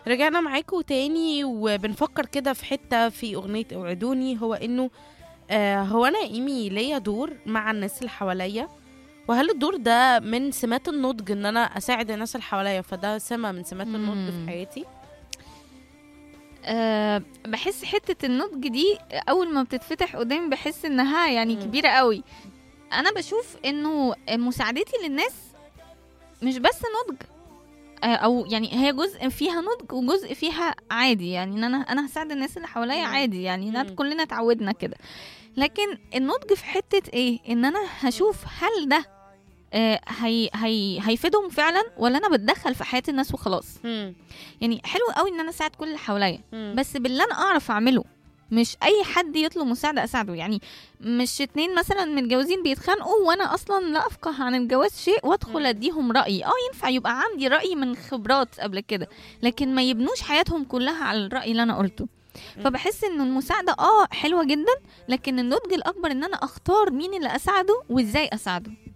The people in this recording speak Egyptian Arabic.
رجعنا معاكم تاني وبنفكر كده في حتة في أغنية اوعدوني هو إنه آه هو أنا إيمي ليا دور مع الناس اللي حواليا وهل الدور ده من سمات النضج إن أنا أساعد الناس اللي حواليا فده سمة من سمات النضج في مم. حياتي أه بحس حتة النضج دي أول ما بتتفتح قدامي بحس إنها يعني مم. كبيرة قوي أنا بشوف إنه مساعدتي للناس مش بس نضج آه، أو يعني هي جزء فيها نضج وجزء فيها عادي يعني إن أنا أنا هساعد الناس اللي حواليا مم. عادي يعني إن مم. كلنا اتعودنا كده لكن النضج في حتة إيه إن أنا هشوف هل ده آه، هي هي هيفيدهم فعلا ولا انا بتدخل في حياه الناس وخلاص مم. يعني حلو قوي ان انا اساعد كل اللي حواليا مم. بس باللي انا اعرف اعمله مش اي حد يطلب مساعده اساعده يعني مش اتنين مثلا متجوزين بيتخانقوا وانا اصلا لا افقه عن الجواز شيء مم. وادخل اديهم رايي اه ينفع يبقى عندي راي من خبرات قبل كده لكن ما يبنوش حياتهم كلها على الراي اللي انا قلته مم. فبحس ان المساعده اه حلوه جدا لكن النضج الاكبر ان انا اختار مين اللي اساعده وازاي اساعده